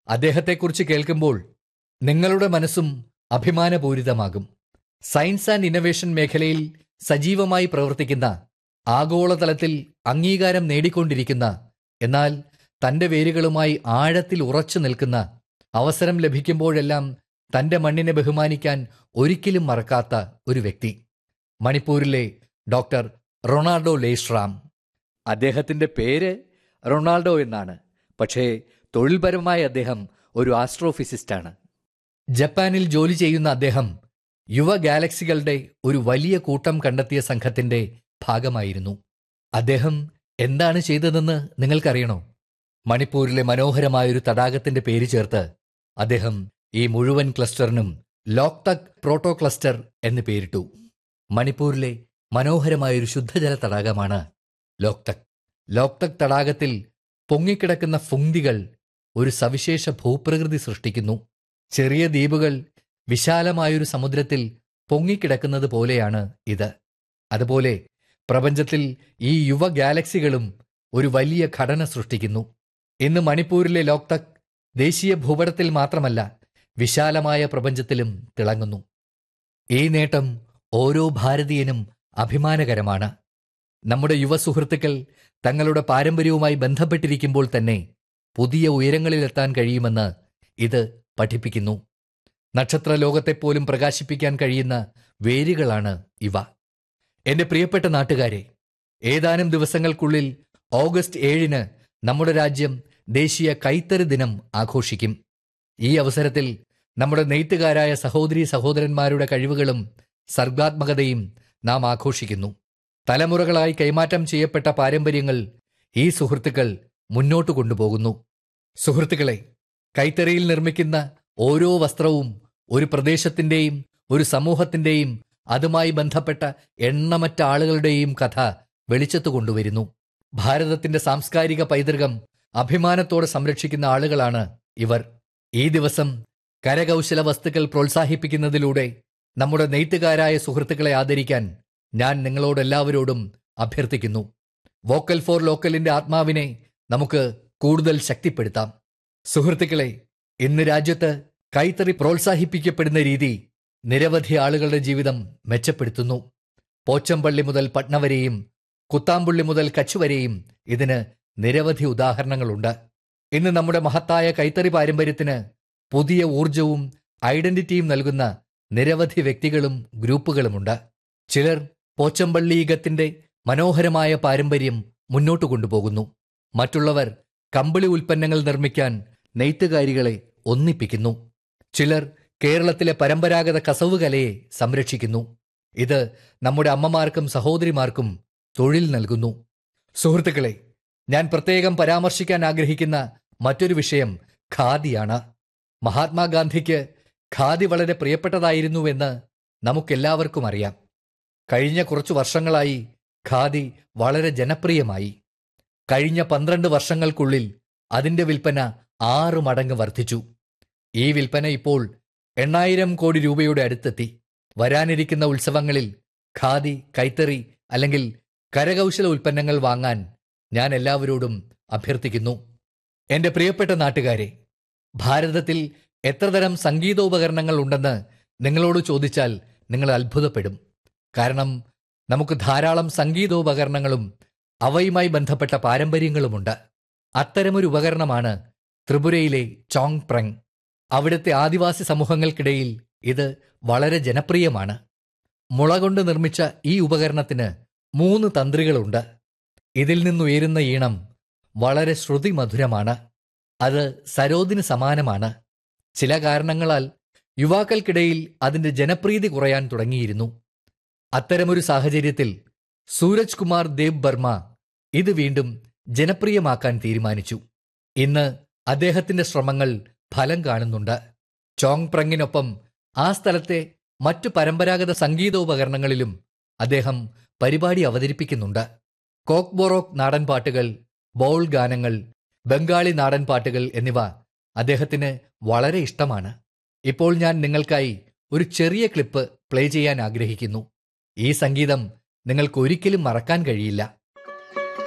അദ്ദേഹത്തെക്കുറിച്ച് കേൾക്കുമ്പോൾ നിങ്ങളുടെ മനസ്സും അഭിമാനപൂരിതമാകും സയൻസ് ആൻഡ് ഇന്നവേഷൻ മേഖലയിൽ സജീവമായി പ്രവർത്തിക്കുന്ന ആഗോളതലത്തിൽ അംഗീകാരം നേടിക്കൊണ്ടിരിക്കുന്ന എന്നാൽ തന്റെ വേരുകളുമായി ആഴത്തിൽ ഉറച്ചു നിൽക്കുന്ന അവസരം ലഭിക്കുമ്പോഴെല്ലാം തന്റെ മണ്ണിനെ ബഹുമാനിക്കാൻ ഒരിക്കലും മറക്കാത്ത ഒരു വ്യക്തി മണിപ്പൂരിലെ ഡോക്ടർ റൊണാൾഡോ ലേഷ്റാം അദ്ദേഹത്തിന്റെ പേര് റൊണാൾഡോ എന്നാണ് പക്ഷേ തൊഴിൽപരമായി അദ്ദേഹം ഒരു ആസ്ട്രോഫിസിസ്റ്റാണ് ജപ്പാനിൽ ജോലി ചെയ്യുന്ന അദ്ദേഹം യുവ ഗാലക്സികളുടെ ഒരു വലിയ കൂട്ടം കണ്ടെത്തിയ സംഘത്തിന്റെ ഭാഗമായിരുന്നു അദ്ദേഹം എന്താണ് ചെയ്തതെന്ന് നിങ്ങൾക്കറിയണോ മണിപ്പൂരിലെ മനോഹരമായൊരു തടാകത്തിന്റെ പേര് ചേർത്ത് അദ്ദേഹം ഈ മുഴുവൻ ക്ലസ്റ്ററിനും ലോക്തക് പ്രോട്ടോ ക്ലസ്റ്റർ എന്ന് പേരിട്ടു മണിപ്പൂരിലെ മനോഹരമായൊരു ശുദ്ധജല തടാകമാണ് ലോക്തക് ലോക്തക് തടാകത്തിൽ പൊങ്ങിക്കിടക്കുന്ന ഫുങ്തികൾ ഒരു സവിശേഷ ഭൂപ്രകൃതി സൃഷ്ടിക്കുന്നു ചെറിയ ദ്വീപുകൾ വിശാലമായൊരു സമുദ്രത്തിൽ പൊങ്ങിക്കിടക്കുന്നത് പോലെയാണ് ഇത് അതുപോലെ പ്രപഞ്ചത്തിൽ ഈ യുവ ഗാലക്സികളും ഒരു വലിയ ഘടന സൃഷ്ടിക്കുന്നു ഇന്ന് മണിപ്പൂരിലെ ലോക്തക് ദേശീയ ഭൂപടത്തിൽ മാത്രമല്ല വിശാലമായ പ്രപഞ്ചത്തിലും തിളങ്ങുന്നു ഈ നേട്ടം ഓരോ ഭാരതീയനും അഭിമാനകരമാണ് നമ്മുടെ യുവ സുഹൃത്തുക്കൾ തങ്ങളുടെ പാരമ്പര്യവുമായി ബന്ധപ്പെട്ടിരിക്കുമ്പോൾ തന്നെ പുതിയ ഉയരങ്ങളിലെത്താൻ കഴിയുമെന്ന് ഇത് പഠിപ്പിക്കുന്നു നക്ഷത്ര ലോകത്തെപ്പോലും പ്രകാശിപ്പിക്കാൻ കഴിയുന്ന വേരുകളാണ് ഇവ എന്റെ പ്രിയപ്പെട്ട നാട്ടുകാരെ ഏതാനും ദിവസങ്ങൾക്കുള്ളിൽ ഓഗസ്റ്റ് ഏഴിന് നമ്മുടെ രാജ്യം ദേശീയ കൈത്തറി ദിനം ആഘോഷിക്കും ഈ അവസരത്തിൽ നമ്മുടെ നെയ്ത്തുകാരായ സഹോദരി സഹോദരന്മാരുടെ കഴിവുകളും സർഗാത്മകതയും നാം ആഘോഷിക്കുന്നു തലമുറകളായി കൈമാറ്റം ചെയ്യപ്പെട്ട പാരമ്പര്യങ്ങൾ ഈ സുഹൃത്തുക്കൾ മുന്നോട്ട് കൊണ്ടുപോകുന്നു സുഹൃത്തുക്കളെ കൈത്തറിയിൽ നിർമ്മിക്കുന്ന ഓരോ വസ്ത്രവും ഒരു പ്രദേശത്തിന്റെയും ഒരു സമൂഹത്തിന്റെയും അതുമായി ബന്ധപ്പെട്ട എണ്ണമറ്റ ആളുകളുടെയും കഥ വെളിച്ചത്ത് കൊണ്ടുവരുന്നു ഭാരതത്തിന്റെ സാംസ്കാരിക പൈതൃകം അഭിമാനത്തോടെ സംരക്ഷിക്കുന്ന ആളുകളാണ് ഇവർ ഈ ദിവസം കരകൗശല വസ്തുക്കൾ പ്രോത്സാഹിപ്പിക്കുന്നതിലൂടെ നമ്മുടെ നെയ്ത്തുകാരായ സുഹൃത്തുക്കളെ ആദരിക്കാൻ ഞാൻ നിങ്ങളോടെല്ലാവരോടും അഭ്യർത്ഥിക്കുന്നു വോക്കൽ ഫോർ ലോക്കലിന്റെ ആത്മാവിനെ നമുക്ക് കൂടുതൽ ശക്തിപ്പെടുത്താം സുഹൃത്തുക്കളെ ഇന്ന് രാജ്യത്ത് കൈത്തറി പ്രോത്സാഹിപ്പിക്കപ്പെടുന്ന രീതി നിരവധി ആളുകളുടെ ജീവിതം മെച്ചപ്പെടുത്തുന്നു പോച്ചമ്പള്ളി മുതൽ പട്ന വരെയും കുത്താമ്പുള്ളി മുതൽ കച്ച് വരെയും ഇതിന് നിരവധി ഉദാഹരണങ്ങളുണ്ട് ഇന്ന് നമ്മുടെ മഹത്തായ കൈത്തറി പാരമ്പര്യത്തിന് പുതിയ ഊർജവും ഐഡന്റിറ്റിയും നൽകുന്ന നിരവധി വ്യക്തികളും ഗ്രൂപ്പുകളുമുണ്ട് ചിലർ പോച്ചമ്പള്ളീകത്തിന്റെ മനോഹരമായ പാരമ്പര്യം മുന്നോട്ട് കൊണ്ടുപോകുന്നു മറ്റുള്ളവർ കമ്പിളി ഉൽപ്പന്നങ്ങൾ നിർമ്മിക്കാൻ നെയ്ത്തുകാരികളെ ഒന്നിപ്പിക്കുന്നു ചിലർ കേരളത്തിലെ പരമ്പരാഗത കസവ് കലയെ സംരക്ഷിക്കുന്നു ഇത് നമ്മുടെ അമ്മമാർക്കും സഹോദരിമാർക്കും തൊഴിൽ നൽകുന്നു സുഹൃത്തുക്കളെ ഞാൻ പ്രത്യേകം പരാമർശിക്കാൻ ആഗ്രഹിക്കുന്ന മറ്റൊരു വിഷയം ഖാദിയാണ് മഹാത്മാഗാന്ധിക്ക് ഖാദി വളരെ പ്രിയപ്പെട്ടതായിരുന്നുവെന്ന് നമുക്കെല്ലാവർക്കും അറിയാം കഴിഞ്ഞ കുറച്ചു വർഷങ്ങളായി ഖാദി വളരെ ജനപ്രിയമായി കഴിഞ്ഞ പന്ത്രണ്ട് വർഷങ്ങൾക്കുള്ളിൽ അതിന്റെ വിൽപ്പന ആറ് മടങ്ങ് വർദ്ധിച്ചു ഈ വിൽപ്പന ഇപ്പോൾ എണ്ണായിരം കോടി രൂപയുടെ അടുത്തെത്തി വരാനിരിക്കുന്ന ഉത്സവങ്ങളിൽ ഖാദി കൈത്തറി അല്ലെങ്കിൽ കരകൗശല ഉൽപ്പന്നങ്ങൾ വാങ്ങാൻ ഞാൻ എല്ലാവരോടും അഭ്യർത്ഥിക്കുന്നു എന്റെ പ്രിയപ്പെട്ട നാട്ടുകാരെ ഭാരതത്തിൽ എത്രതരം സംഗീതോപകരണങ്ങൾ ഉണ്ടെന്ന് നിങ്ങളോട് ചോദിച്ചാൽ നിങ്ങൾ അത്ഭുതപ്പെടും കാരണം നമുക്ക് ധാരാളം സംഗീതോപകരണങ്ങളും അവയുമായി ബന്ധപ്പെട്ട പാരമ്പര്യങ്ങളുമുണ്ട് അത്തരമൊരു ഉപകരണമാണ് ത്രിപുരയിലെ ചോങ് പ്രങ് അവിടുത്തെ ആദിവാസി സമൂഹങ്ങൾക്കിടയിൽ ഇത് വളരെ ജനപ്രിയമാണ് മുള കൊണ്ട് നിർമ്മിച്ച ഈ ഉപകരണത്തിന് മൂന്ന് തന്ത്രികളുണ്ട് ഇതിൽ നിന്നുയരുന്ന ഈണം വളരെ ശ്രുതിമധുരമാണ് അത് സരോദിന് സമാനമാണ് ചില കാരണങ്ങളാൽ യുവാക്കൾക്കിടയിൽ അതിന്റെ ജനപ്രീതി കുറയാൻ തുടങ്ങിയിരുന്നു അത്തരമൊരു സാഹചര്യത്തിൽ സൂരജ് കുമാർ ദേവ് ബർമ്മ ഇത് വീണ്ടും ജനപ്രിയമാക്കാൻ തീരുമാനിച്ചു ഇന്ന് അദ്ദേഹത്തിന്റെ ശ്രമങ്ങൾ ഫലം കാണുന്നുണ്ട് ചോങ് പ്രങ്ങിനൊപ്പം ആ സ്ഥലത്തെ മറ്റു പരമ്പരാഗത സംഗീതോപകരണങ്ങളിലും അദ്ദേഹം പരിപാടി അവതരിപ്പിക്കുന്നുണ്ട് കോക്ക് ബൊറോക്ക് നാടൻ പാട്ടുകൾ ബൗൾ ഗാനങ്ങൾ ബംഗാളി നാടൻ പാട്ടുകൾ എന്നിവ അദ്ദേഹത്തിന് വളരെ ഇഷ്ടമാണ് ഇപ്പോൾ ഞാൻ നിങ്ങൾക്കായി ഒരു ചെറിയ ക്ലിപ്പ് പ്ലേ ചെയ്യാൻ ആഗ്രഹിക്കുന്നു ഈ സംഗീതം നിങ്ങൾക്ക് ഒരിക്കലും മറക്കാൻ കഴിയില്ല